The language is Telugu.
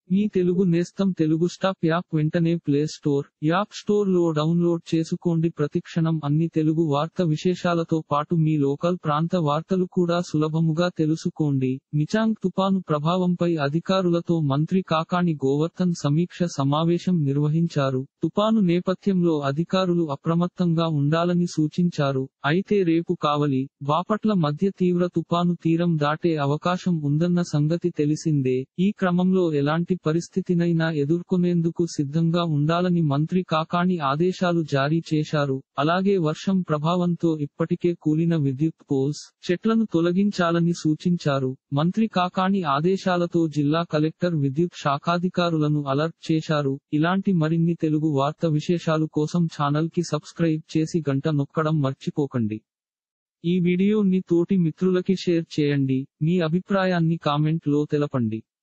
మీ తెలుగు నేస్తం తెలుగు స్టాప్ యాప్ వెంటనే ప్లే స్టోర్ యాప్ స్టోర్ లో డౌన్లోడ్ చేసుకోండి ప్రతిక్షణం అన్ని తెలుగు వార్త విశేషాలతో పాటు మీ లోకల్ ప్రాంత వార్తలు కూడా సులభముగా తెలుసుకోండి నిచాంగ్ తుపాను ప్రభావంపై అధికారులతో మంత్రి కాకాణి గోవర్ధన్ సమీక్ష సమావేశం నిర్వహించారు తుపాను నేపథ్యంలో అధికారులు అప్రమత్తంగా ఉండాలని సూచించారు అయితే రేపు కావలి బాపట్ల మధ్య తీవ్ర తుపాను తీరం దాటే అవకాశం ఉందన్న సంగతి తెలిసిందే ఈ క్రమంలో ఎలాంటి పరిస్థితినైనా ఎదుర్కొనేందుకు సిద్ధంగా ఉండాలని మంత్రి కాకాణి ఆదేశాలు జారీ చేశారు అలాగే వర్షం ప్రభావంతో ఇప్పటికే కూలిన విద్యుత్ పోల్స్ చెట్లను తొలగించాలని సూచించారు మంత్రి కాకాణి ఆదేశాలతో జిల్లా కలెక్టర్ విద్యుత్ శాఖాధికారులను అలర్ట్ చేశారు ఇలాంటి మరిన్ని తెలుగు వార్త విశేషాలు కోసం ఛానల్ కి సబ్స్క్రైబ్ చేసి గంట నొక్కడం మర్చిపోకండి ఈ వీడియోని తోటి మిత్రులకి షేర్ చేయండి మీ అభిప్రాయాన్ని కామెంట్ లో తెలపండి